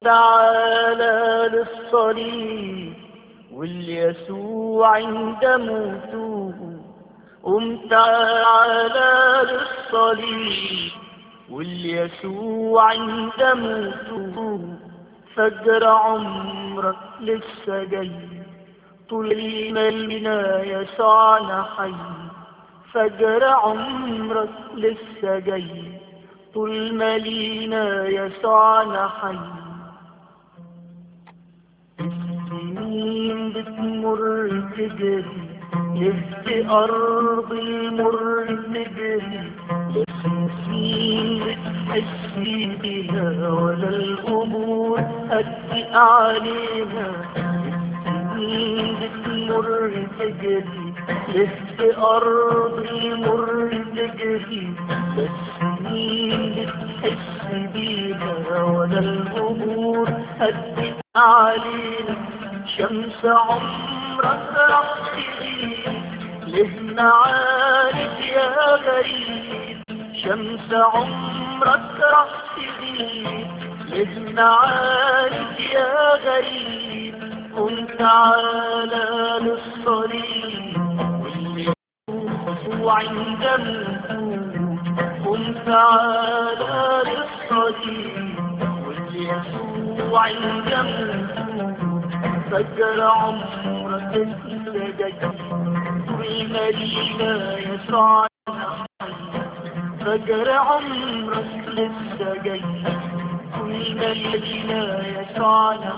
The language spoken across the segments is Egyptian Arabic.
تعالى للصليب واليسوع عند موته قم تعالى للصليب واليسوع عند موته فجر عمرك لسه جاي طول ملنا يسوعنا حي فجر عمرك لسه جاي طول ملينا يسوعنا حي السنين بتمر تجري لفت أرض المر تجري السنين بتحس بيها ولا الأمور هتضيق عليها السنين بتمر تجري لفت أرض المر تجري السنين بتحس بيها ولا الأمور هتضيق علينا شمس عمرك راح تغيب لهنا عارف يا غريب شمس عمرك راح تغيب لهنا عارف يا غريب قم تعالى للصليب واليسوع عند الموت قم تعالى للصليب واليسوع عند الموت فجر عمرك السجد طول مدينة يسعنا فجر عمرك لسه جاي طول مدينة يسعنا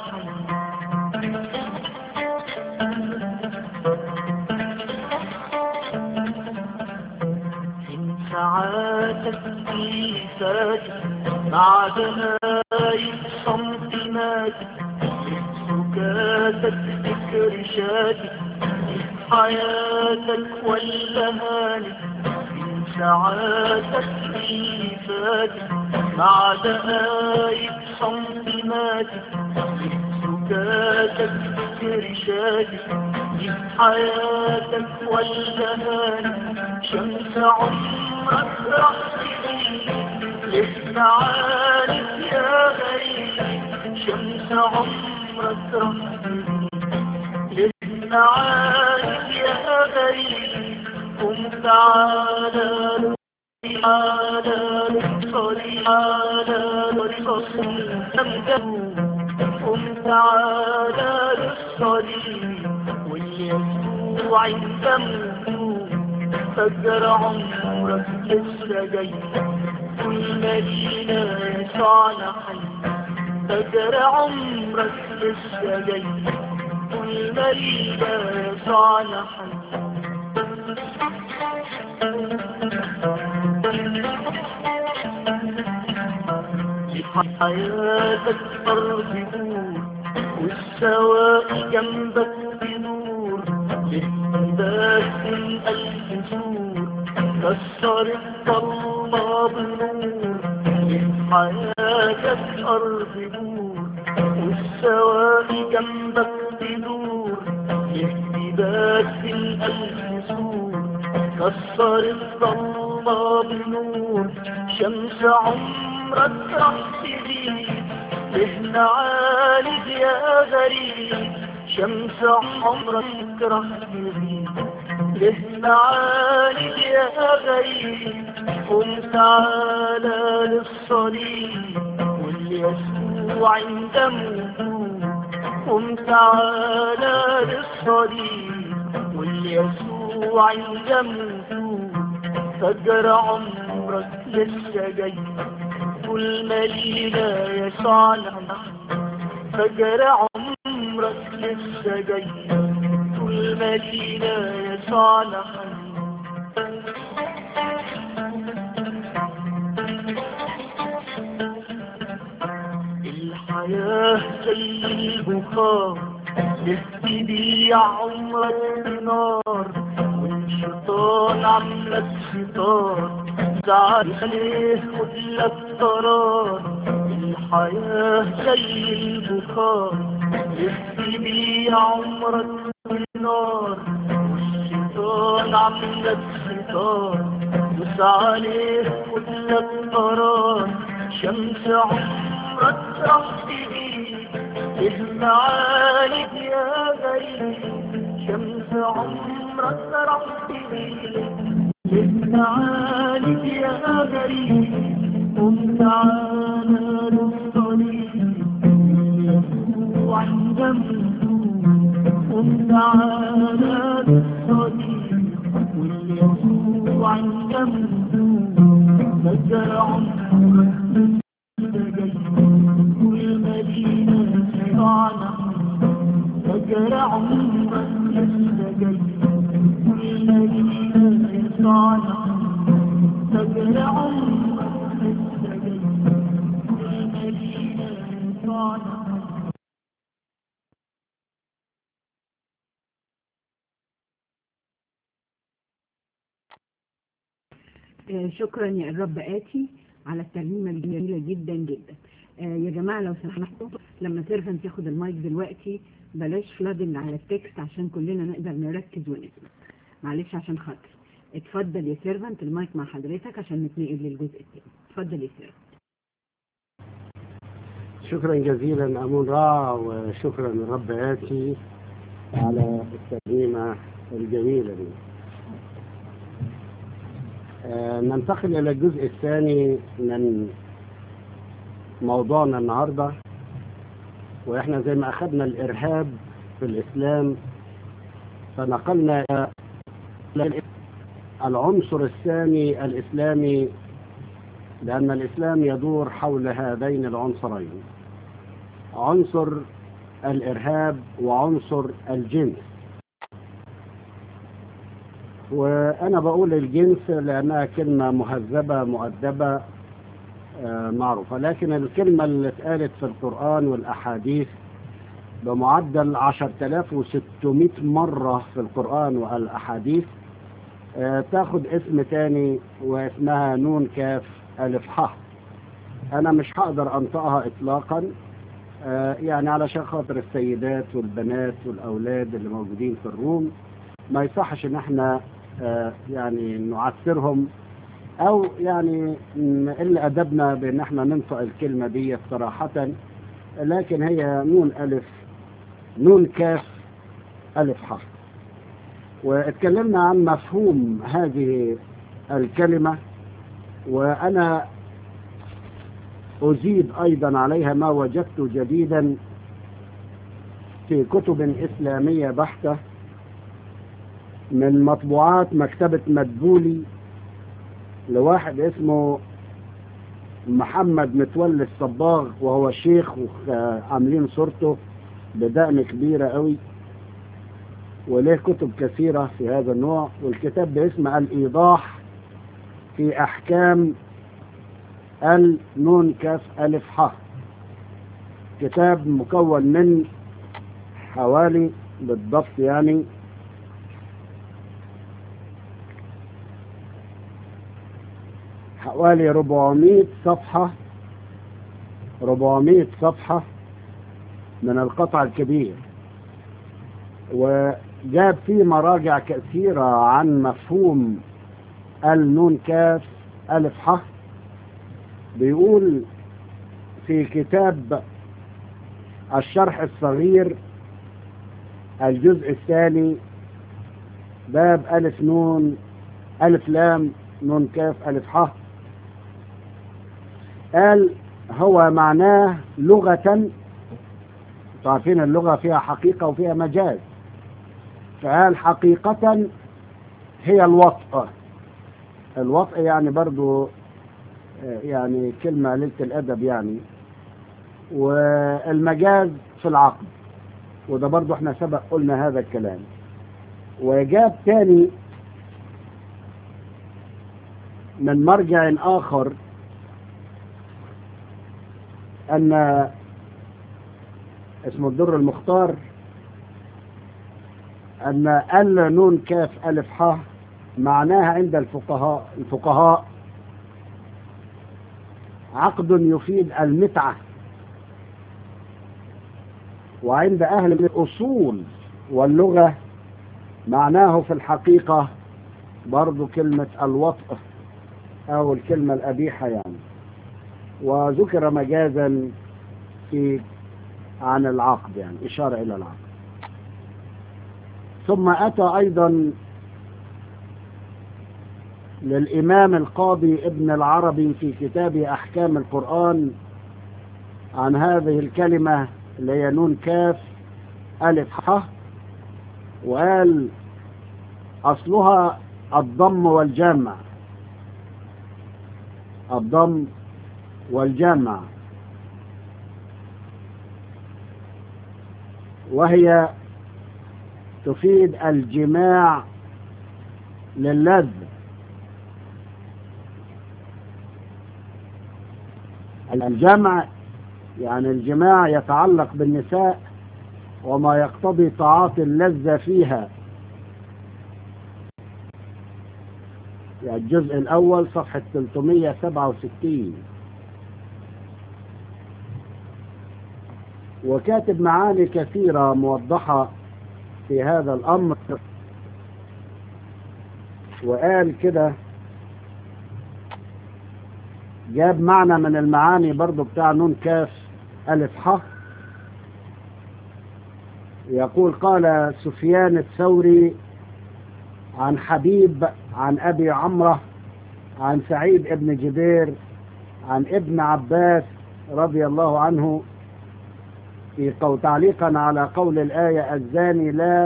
من ساعاتك في فاتك مع دنايم صمت ماتك سكاتك ذكر شاتك حياتك ولا هانك من ساعاتك في فاتك مع دقايق صمت ماتك سكاتك ذكر شاتك حياتك ولا هانك شمس عمرك راح تغيب لسه عارف يا غريب شمس عمرك راح تغيب لسه عارف يا غريب قم تعالى تعالى للصلي على للصلي قم تعالى للصلي واليسوع عند موته فجر عمرك لسه جاي كل مدينة يسعنا حي فجر عمرك لسه جاي كل مدينة يسعنا حي حياتك أرض نور والسواقي جنبك بنور للباس من ألف سور كسر الضلمة بنور حياتك أرض نور والسواقي جنبك بنور للباس من ألف سور كسر الضلمة بنور شمس عمرك راح تغيب لهنا عالج يا غريب شمس عمرك راح تغيب لهنا عالج يا غريب قم تعالى للصليب واليسوع عند موته قم تعالى للصليب واليسوع عند موته فجر عمرك لسه جاي كل مدينة يسعنا فجر عمرك لسه جاي كل مدينة يسعنا الحياة زي البخار تبيع عمرك بنار والشيطان عملك شيطان زعل عليه خدلك قرار الحياة زي البخار تبيع عمرك بنار والشيطان عملك شيطان دوس عليه خدلك قرار شمس عمرك ربي المعالج يا غريب شمس عمرك ربي المعالج يا غريب قم تعالى للصليب يسوع جنبه قم تعالى للصليب واليسوع جنبه نزل عمرك والمدينة سرعنا فجر عمرك يستجيب والمدينة سرعنا فجر عمرك يستجيب والمدينة سرعنا آه، شكرا يا الرب آتي على الترنيمة الجميلة جدا جدا آه، يا جماعة لو سمحتوا لما سيرفنت ياخد المايك دلوقتي بلاش فلادنج على التكست عشان كلنا نقدر نركز ونسمع معلش عشان خاطر اتفضل يا سيرفنت المايك مع حضرتك عشان نتنقل للجزء الثاني اتفضل يا سيرفنت شكرا جزيلا أمون راع وشكرا الرب آتي على الترنيمة الجميلة دي آه، ننتقل إلى الجزء الثاني من موضوعنا النهاردة وإحنا زي ما أخذنا الإرهاب في الإسلام فنقلنا إلى العنصر الثاني الإسلامي لأن الإسلام يدور حول هذين العنصرين عنصر الإرهاب وعنصر الجنس وأنا بقول الجنس لأنها كلمة مهذبة مؤدبة آه، معروفة لكن الكلمة اللي اتقالت في القرآن والأحاديث بمعدل 10600 مرة في القرآن والأحاديث آه، تاخد اسم تاني واسمها نون كاف ألف ح أنا مش هقدر أنطقها إطلاقا آه، يعني علشان خاطر السيدات والبنات والأولاد اللي موجودين في الروم ما يصحش إن احنا آه، يعني نعسرهم أو يعني نقل أدبنا بإن احنا ننطق الكلمة دي صراحة لكن هي نون ألف نون كاف ألف ح واتكلمنا عن مفهوم هذه الكلمة وأنا أزيد أيضا عليها ما وجدت جديدا في كتب إسلامية بحتة من مطبوعات مكتبة مدبولي لواحد اسمه محمد متولي الصباغ وهو شيخ وعاملين صورته بدقن كبيرة قوي وله كتب كثيرة في هذا النوع والكتاب باسمه الإيضاح في أحكام النون كاف ألف ح كتاب مكون من حوالي بالضبط يعني حوالي 400 صفحة 400 صفحة من القطع الكبير وجاب فيه مراجع كثيرة عن مفهوم النون كاف ألف ح بيقول في كتاب الشرح الصغير الجزء الثاني باب ألف نون ألف لام نون كاف ألف ح قال هو معناه لغة عارفين اللغة فيها حقيقة وفيها مجاز فقال حقيقة هي الوطء الوطء يعني برضو يعني كلمة قليلة الأدب يعني والمجاز في العقد وده برضو احنا سبق قلنا هذا الكلام وجاب تاني من مرجع آخر أن اسمه الدر المختار أن ال نون كاف ألف ح معناها عند الفقهاء الفقهاء عقد يفيد المتعة وعند أهل الأصول واللغة معناه في الحقيقة برضو كلمة الوطء أو الكلمة الأبيحة يعني وذكر مجازا في عن العقد يعني إشارة إلى العقد ثم أتى أيضا للإمام القاضي ابن العربي في كتاب أحكام القرآن عن هذه الكلمة اللي هي نون كاف ألف ح وقال أصلها الضم والجمع الضم والجمع وهي تفيد الجماع للذ الجمع يعني الجماع يتعلق بالنساء وما يقتضي تعاطي اللذة فيها يعني الجزء الأول صفحة 367 وكاتب معاني كثيرة موضحة في هذا الأمر وقال كده جاب معنى من المعاني برضو بتاع نون كاف ألف ح يقول قال سفيان الثوري عن حبيب عن أبي عمرة عن سعيد ابن جبير عن ابن عباس رضي الله عنه في قول تعليقا على قول الآية الزاني لا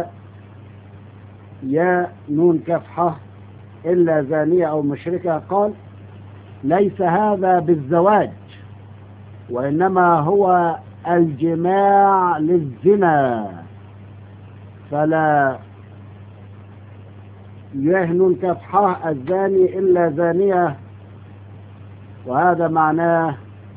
يا نون كفحة إلا زانية أو مشركة قال ليس هذا بالزواج وإنما هو الجماع للزنا فلا يهن كفحة الزاني إلا زانية وهذا معناه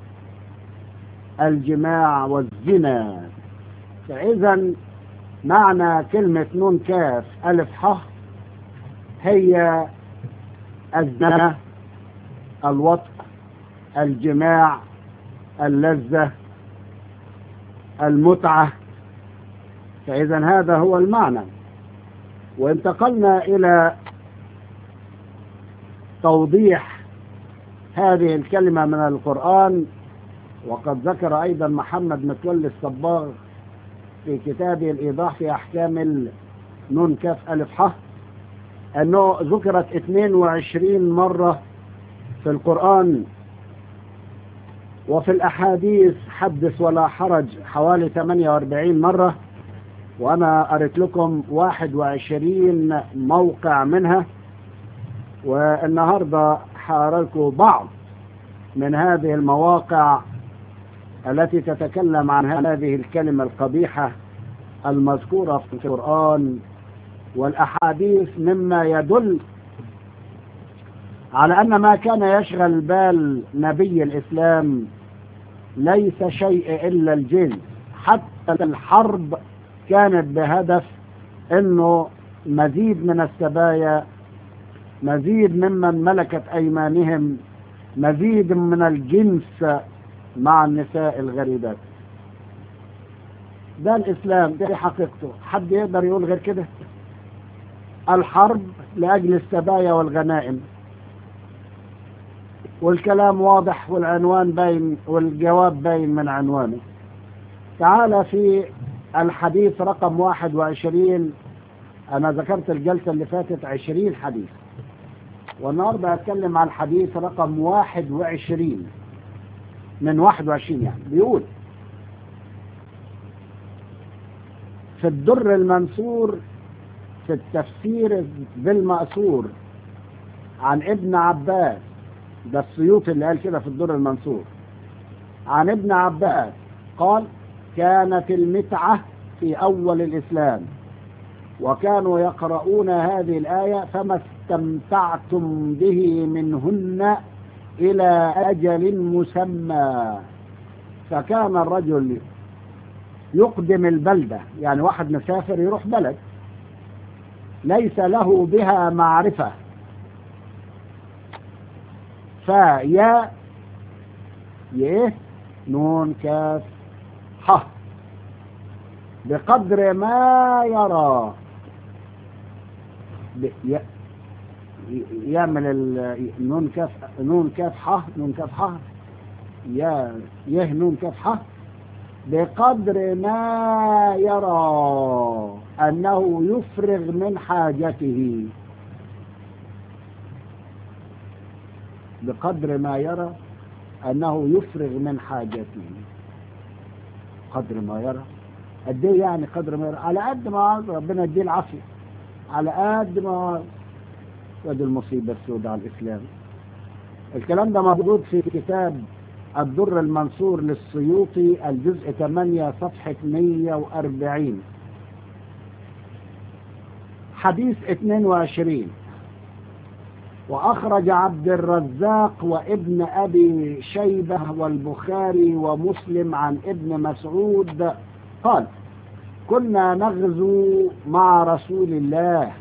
الجماع والزنا فإذا معنى كلمة نون كاف ألف ح هي الزنا الوطء الجماع اللذة المتعة فإذا هذا هو المعنى وانتقلنا إلى توضيح هذه الكلمة من القرآن وقد ذكر أيضا محمد متولي الصباغ في كتابه الإيضاح في أحكام النون كاف ألف ح أنه ذكرت 22 مرة في القرآن وفي الأحاديث حدث ولا حرج حوالي 48 مرة وأنا قريت لكم 21 موقع منها والنهاردة حارلكم بعض من هذه المواقع التي تتكلم عن هذه الكلمة القبيحة المذكورة في القرآن والأحاديث مما يدل على أن ما كان يشغل بال نبي الإسلام ليس شيء إلا الجنس حتى الحرب كانت بهدف أنه مزيد من السبايا مزيد ممن ملكت أيمانهم مزيد من الجنس مع النساء الغريبات ده الإسلام دي حقيقته حد يقدر يقول غير كده الحرب لأجل السبايا والغنائم والكلام واضح والعنوان باين والجواب باين من عنوانه تعال في الحديث رقم 21 أنا ذكرت الجلسة اللي فاتت 20 حديث والنهاردة هتكلم عن الحديث رقم 21 من 21 يعني بيقول في الدر المنصور في التفسير بالمأثور عن ابن عباس ده السيوطي اللي قال كده في الدر المنصور عن ابن عباس قال كانت المتعة في أول الإسلام وكانوا يقرؤون هذه الآية فما استمتعتم به منهن إلى أجل مسمى فكان الرجل يقدم البلدة يعني واحد مسافر يروح بلد ليس له بها معرفة فيا يه نون كاف ح بقدر ما يرى ي... يعمل النون كاف نون كاف ح نون كاف ح يا يه نون كاف ح بقدر ما يرى أنه يفرغ من حاجته بقدر ما يرى أنه يفرغ من حاجته قدر ما يرى قد ايه يعني قدر ما يرى على قد ما عاوز ربنا يديه العافية على قد ما عاوز ودي المصيبة السوداء على الإسلام الكلام ده موجود في كتاب الدر المنصور للسيوطي الجزء 8 صفحة 140 حديث 22 وأخرج عبد الرزاق وابن أبي شيبة والبخاري ومسلم عن ابن مسعود قال كنا نغزو مع رسول الله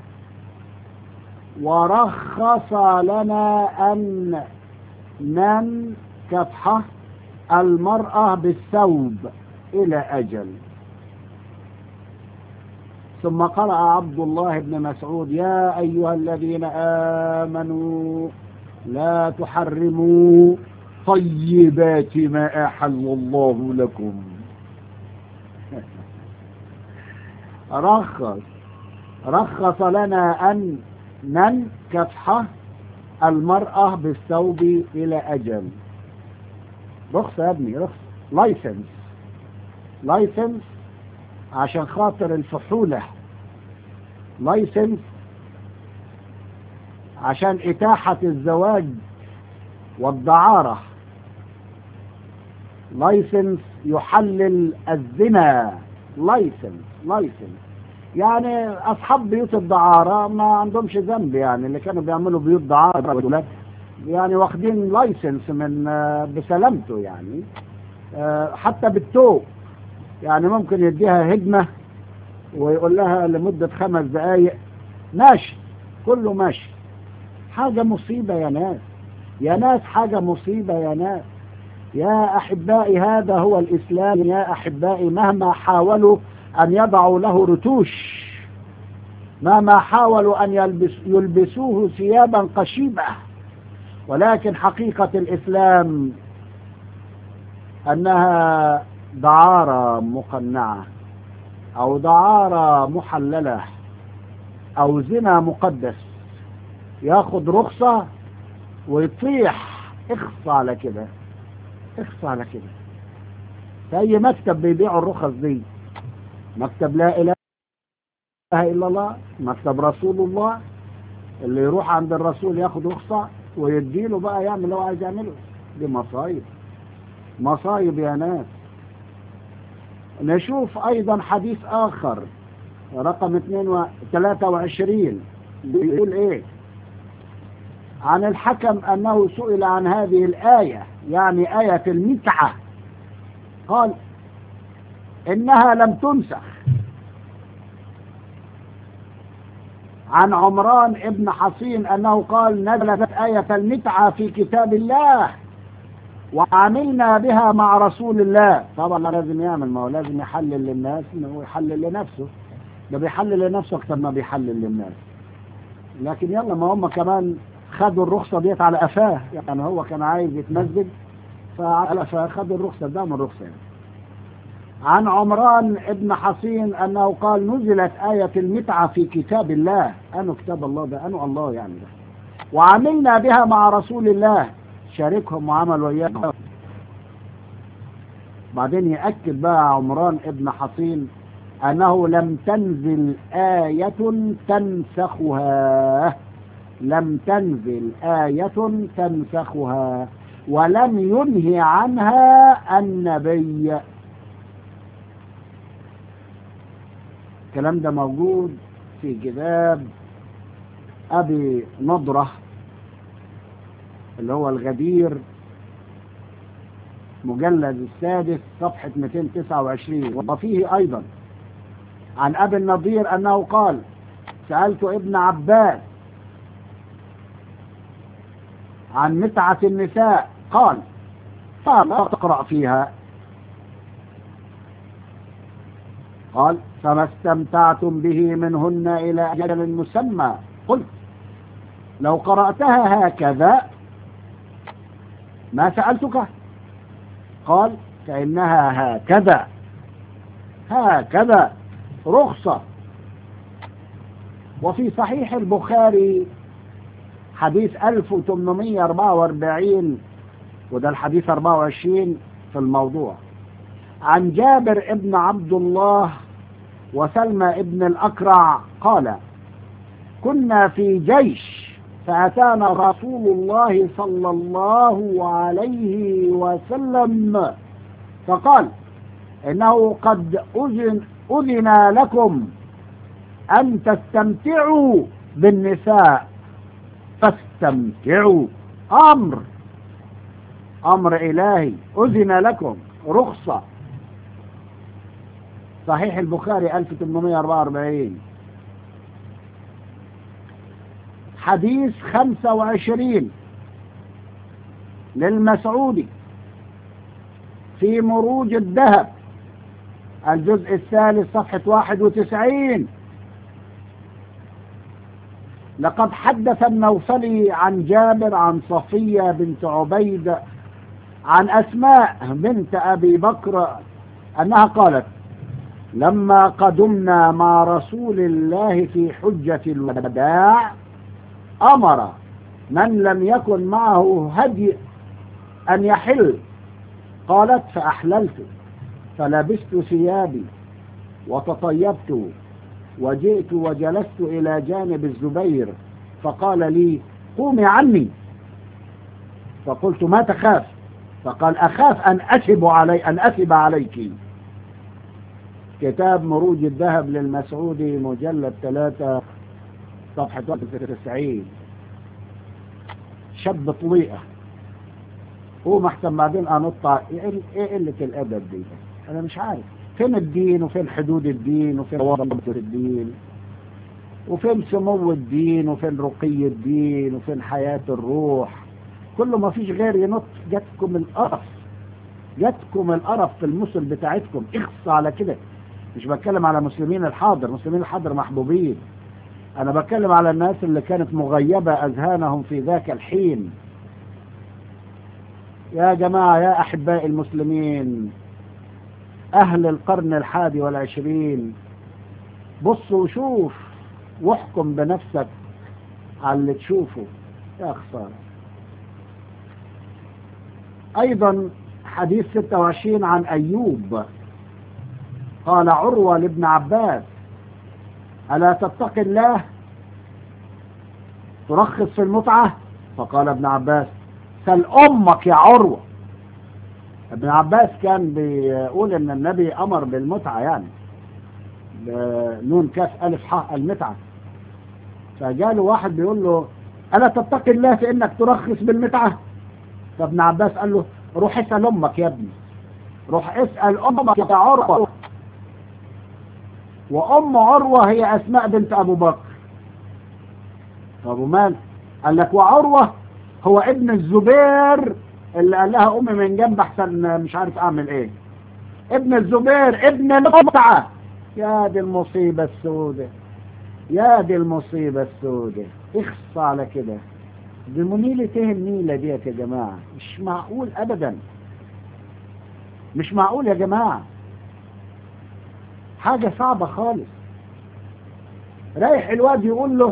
ورخص لنا أن ننكفح المرأة بالثوب إلى أجل ثم قرأ عبد الله بن مسعود يا أيها الذين آمنوا لا تحرموا طيبات ما أحل الله لكم رخص رخص لنا أن ننكفح المرأة بالثوب إلى أجل رخصة يا ابني رخصة لايسنس لايسنس عشان خاطر الفحولة لايسنس عشان إتاحة الزواج والدعارة لايسنس يحلل الزنا لايسنس لايسنس يعني أصحاب بيوت الدعارة ما عندهمش ذنب يعني اللي كانوا بيعملوا بيوت دعارة والولاد يعني واخدين لايسنس من بسلامته يعني حتى بالتوب يعني ممكن يديها هجمة ويقول لها لمدة خمس دقايق ماشي كله ماشي حاجة مصيبة يا ناس يا ناس حاجة مصيبة يا ناس يا أحبائي هذا هو الإسلام يا أحبائي مهما حاولوا أن يضعوا له رتوش مهما حاولوا أن يلبس يلبسوه ثيابا قشيبة ولكن حقيقة الإسلام أنها دعارة مقنعة أو دعارة محللة أو زنا مقدس ياخد رخصة ويطيح اخص على كده اخص على كده في أي مكتب بيبيعوا الرخص دي مكتب لا إله إلا الله مكتب رسول الله اللي يروح عند الرسول ياخد رخصة ويديله بقى يعمل اللي هو عايز يعمله دي مصايب مصايب يا ناس نشوف أيضا حديث آخر رقم 23 بيقول إيه عن الحكم أنه سئل عن هذه الآية يعني آية المتعة قال إنها لم تنسخ عن عمران ابن حصين أنه قال نزلت آية المتعة في كتاب الله وعملنا بها مع رسول الله طبعا لازم يعمل ما هو لازم يحلل للناس انه يحلل لنفسه ده بيحلل لنفسه اكتر ما بيحلل للناس لكن يلا ما هم كمان خدوا الرخصة ديت على قفاه يعني هو كان عايز يتمزج فعلى قفاه خد الرخصة ده من الرخصة يعني. عن عمران ابن حصين أنه قال نزلت آية المتعة في كتاب الله أنه كتاب الله ده أنه الله يعني ده وعملنا بها مع رسول الله شاركهم وعمل وياهم بعدين يأكد بقى عمران ابن حصين أنه لم تنزل آية تنسخها لم تنزل آية تنسخها ولم ينهي عنها النبي الكلام ده موجود في كتاب أبي نضرة اللي هو الغدير مجلد السادس صفحة 229 وفيه أيضا عن أبي النضير أنه قال سألت ابن عباس عن متعة النساء قال فما تقرأ فيها قال فما استمتعتم به منهن إلى أجل مسمى قلت لو قرأتها هكذا ما سألتك قال فإنها هكذا هكذا رخصة وفي صحيح البخاري حديث 1844 وده الحديث 24 في الموضوع عن جابر ابن عبد الله وسلمى ابن الأكرع قال كنا في جيش فأتانا رسول الله صلى الله عليه وسلم فقال إنه قد أذن, أذن لكم أن تستمتعوا بالنساء فاستمتعوا أمر أمر إلهي أذن لكم رخصة صحيح البخاري 1844 حديث 25 للمسعودي في مروج الذهب الجزء الثالث صفحة 91 لقد حدث النوفلي عن جابر عن صفية بنت عبيد عن أسماء بنت أبي بكر أنها قالت لما قدمنا مع رسول الله في حجة الوداع أمر من لم يكن معه هدي أن يحل قالت فأحللت فلبست ثيابي وتطيبت وجئت وجلست إلى جانب الزبير فقال لي قومي عني فقلت ما تخاف فقال أخاف أن أسب علي أن أسب عليك كتاب مروج الذهب للمسعودي مجلد ثلاثة صفحة 91 شاب طويئة قوم احسن بعدين انط ايه قلة الادب دي انا مش عارف فين الدين وفين حدود الدين وفين ضوابط الدين وفين سمو الدين وفين رقي الدين وفين حياة الروح كله ما فيش غير ينط جاتكم القرف جاتكم القرف في المثل بتاعتكم اخص على كده مش بتكلم على مسلمين الحاضر مسلمين الحاضر محبوبين انا بتكلم على الناس اللي كانت مغيبة اذهانهم في ذاك الحين يا جماعة يا احباء المسلمين اهل القرن الحادي والعشرين بص وشوف واحكم بنفسك على اللي تشوفه يا خسارة ايضا حديث 26 عن ايوب قال عروة لابن عباس ألا تتقي الله ترخص في المتعة فقال ابن عباس سل أمك يا عروة ابن عباس كان بيقول ان النبي امر بالمتعة يعني نون كاف الف حاء المتعة فجاله واحد بيقول له ألا تتقي الله في انك ترخص بالمتعة فابن عباس قال له روح اسأل امك يا ابني روح اسأل امك يا عروة وام عروة هي اسماء بنت ابو بكر طب ومال قال لك وعروة هو ابن الزبير اللي قال لها امي من جنب احسن مش عارف اعمل ايه ابن الزبير ابن المتعة يا دي المصيبة السودة يا دي المصيبة السودة اخص على كده دي منيلة ايه النيلة ديت يا جماعة مش معقول ابدا مش معقول يا جماعة حاجة صعبة خالص رايح الواد يقول له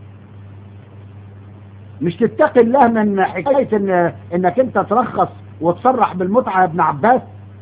مش تتقي الله من حكاية إن انك انت ترخص وتصرح بالمتعة يا ابن عباس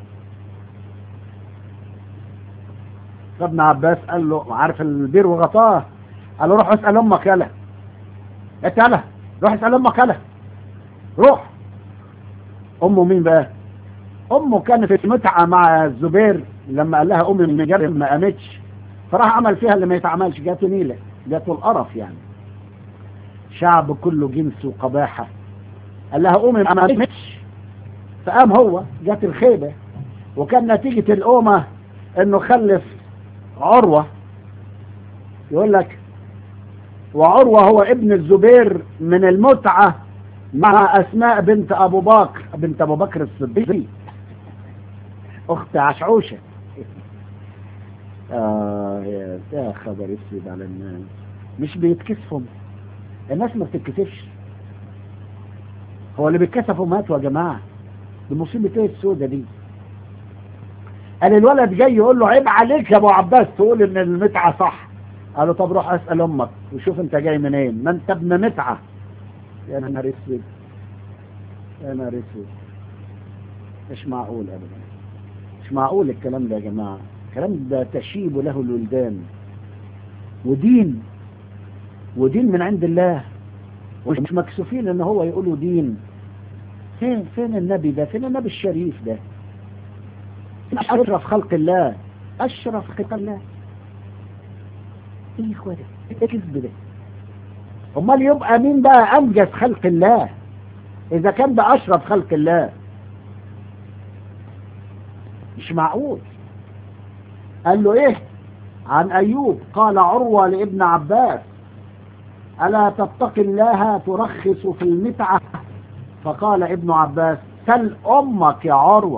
فابن عباس قال له عارف البير وغطاه قال له روح اسأل امك يلا انت يلا روح اسأل امك يلا روح امه مين بقى امه كانت في متعة مع الزبير لما قال لها امي من جرب ما قامتش فراح عمل فيها اللي ما يتعملش جاته نيلة جاته القرف يعني شعب كله جنس وقباحة قال لها امي ما قامتش فقام هو جات الخيبة وكان نتيجة الأمة انه خلف عروة يقول لك وعروة هو ابن الزبير من المتعة مع أسماء بنت أبو بكر بنت أبو بكر الصديق أخت عشعوشة آه يا يا خبر اسود على الناس مش بيتكسفهم الناس ما بتتكسفش هو اللي بيتكسفوا ماتوا يا جماعة دي مصيبة ايه السودة دي قال الولد جاي يقول له عيب عليك يا ابو عباس تقول ان المتعة صح قال له طب روح اسأل امك وشوف انت جاي منين ما انت ابن متعة يا نهار اسود يا نهار اسود مش معقول ابدا مش معقول الكلام ده يا جماعة الكلام ده تشيب له الولدان ودين ودين من عند الله ومش مكسوفين ان هو يقولوا دين فين فين النبي ده فين النبي الشريف ده اشرف خلق الله اشرف خلق الله ايه اخوة ده ايه الكذب ده امال يبقى مين بقى انجز خلق الله اذا كان ده اشرف خلق الله مش معقول قال له ايه عن ايوب قال عروة لابن عباس ألا تتقي الله ترخص في المتعة فقال ابن عباس سل أمك يا عروة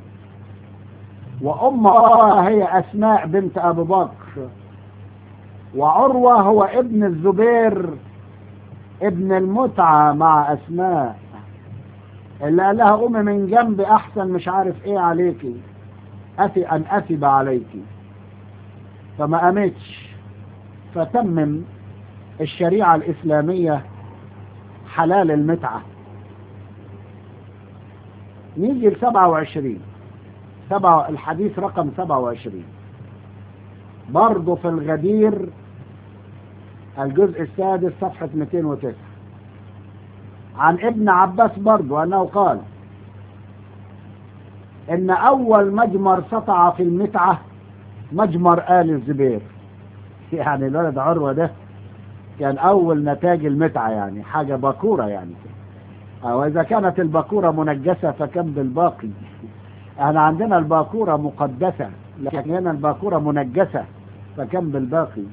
وأم هي أسماء بنت أبو بكر وعروة هو ابن الزبير ابن المتعة مع أسماء اللي قال لها قومي من جنب أحسن مش عارف إيه عليكي أثي أن أثب عليكي فما قامتش فتمم الشريعة الإسلامية حلال المتعة نيجي ل 27 سبعة الحديث رقم 27 برضه في الغدير الجزء السادس صفحة 209 عن ابن عباس برضه أنه قال إن أول مجمر سطع في المتعة مجمر آل الزبير يعني الولد عروة ده كان أول نتاج المتعة يعني حاجة باكورة يعني وإذا كانت الباكورة منجسة فكم بالباقي احنا عندنا الباكورة مقدسة لكن هنا الباكورة منجسة فكم بالباقي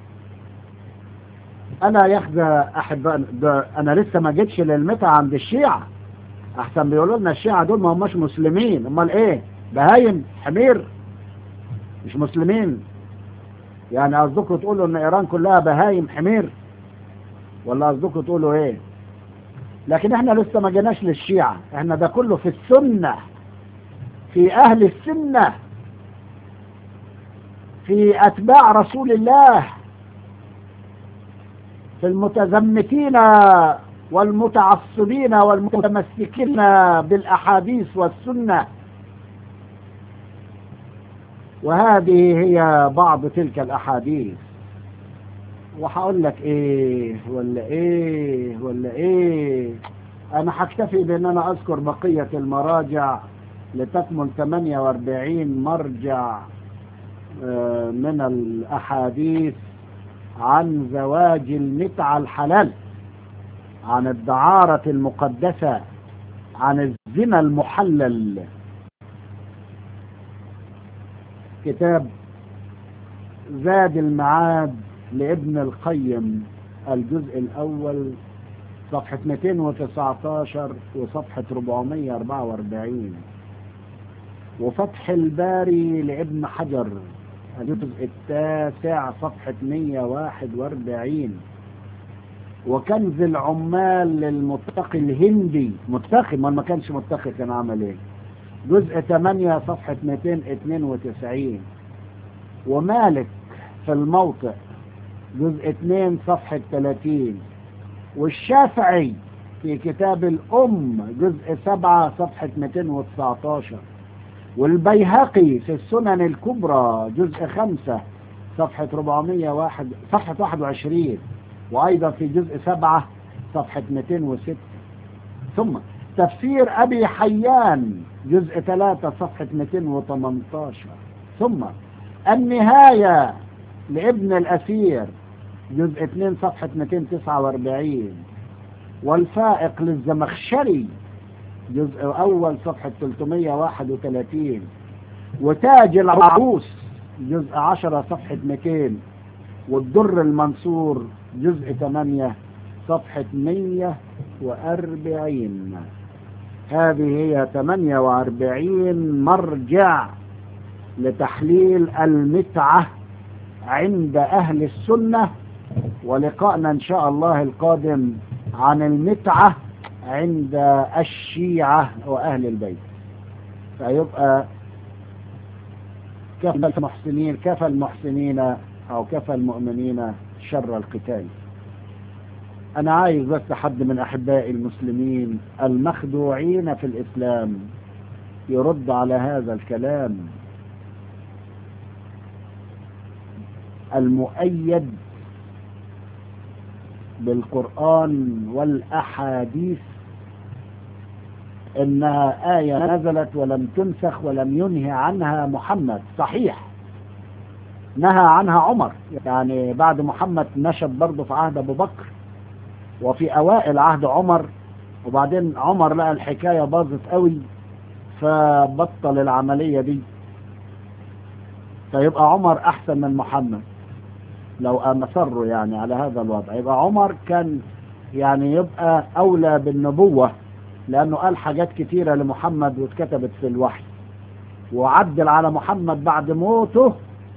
أنا يخزى أحب أنا لسه ما جيتش للمتعة عند الشيعة أحسن بيقولوا لنا الشيعة دول ما هماش مسلمين أمال إيه بهايم حمير مش مسلمين يعني قصدكم تقولوا ان ايران كلها بهايم حمير ولا قصدكم تقولوا ايه لكن احنا لسه ما جيناش للشيعة احنا ده كله في السنة في اهل السنة في اتباع رسول الله في المتزمتين والمتعصبين والمتمسكين بالاحاديث والسنه وهذه هي بعض تلك الأحاديث وهقول لك ايه ولا ايه ولا ايه انا هكتفي بان انا اذكر بقية المراجع لتكمل 48 مرجع من الاحاديث عن زواج المتعة الحلال عن الدعارة المقدسة عن الزنا المحلل كتاب زاد المعاد لابن القيم الجزء الأول صفحة 219 وصفحة 444 وفتح الباري لابن حجر الجزء التاسع صفحة 141 وكنز العمال للمتقي الهندي متقي ما كانش متقي كان عمل ايه جزء 8 صفحة 292 ومالك في الموقع جزء 2 صفحة 30 والشافعي في كتاب الأم جزء 7 صفحة 219 والبيهقي في السنن الكبرى جزء 5 صفحة 401 صفحة 21 وأيضا في جزء 7 صفحة 206 ثم تفسير أبي حيان جزء 3 صفحة 218 ثم النهاية لابن الأثير جزء 2 صفحة 249 والفائق للزمخشري جزء أول صفحة 331 وتاج العروس جزء 10 صفحة 200 والدر المنصور جزء 8 صفحة 140 هذه هي 48 مرجع لتحليل المتعة عند أهل السنة ولقائنا إن شاء الله القادم عن المتعة عند الشيعة وأهل البيت فيبقى كفى المحسنين كفى المحسنين أو كفى المؤمنين شر القتال أنا عايز بس حد من أحبائي المسلمين المخدوعين في الإسلام يرد على هذا الكلام المؤيد بالقرآن والأحاديث إنها آية نزلت ولم تنسخ ولم ينهي عنها محمد صحيح نهى عنها عمر يعني بعد محمد نشب برضه في عهد أبو بكر وفي أوائل عهد عمر وبعدين عمر لقى الحكاية باظت قوي فبطل العملية دي فيبقى عمر أحسن من محمد لو أصروا يعني على هذا الوضع يبقى عمر كان يعني يبقى أولى بالنبوة لأنه قال حاجات كتيرة لمحمد واتكتبت في الوحي وعدل على محمد بعد موته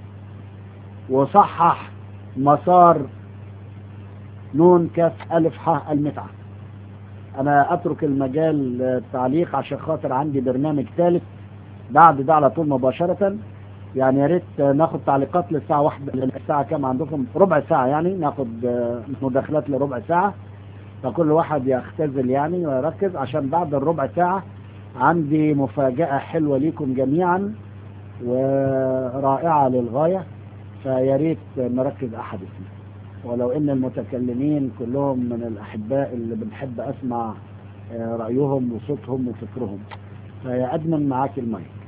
وصحح مسار نون كاف ألف ح المتعة أنا أترك المجال للتعليق عشان خاطر عندي برنامج ثالث بعد ده على طول مباشرة يعني يا ريت ناخد تعليقات للساعة واحدة الساعة كام عندكم ربع ساعة يعني ناخد مداخلات لربع ساعة فكل واحد يختزل يعني ويركز عشان بعد الربع ساعة عندي مفاجأة حلوة ليكم جميعا ورائعة للغاية فيا ريت نركز أحد فيه ولو ان المتكلمين كلهم من الاحباء اللي بنحب اسمع رأيهم وصوتهم وفكرهم فيا ادمن معاك المايك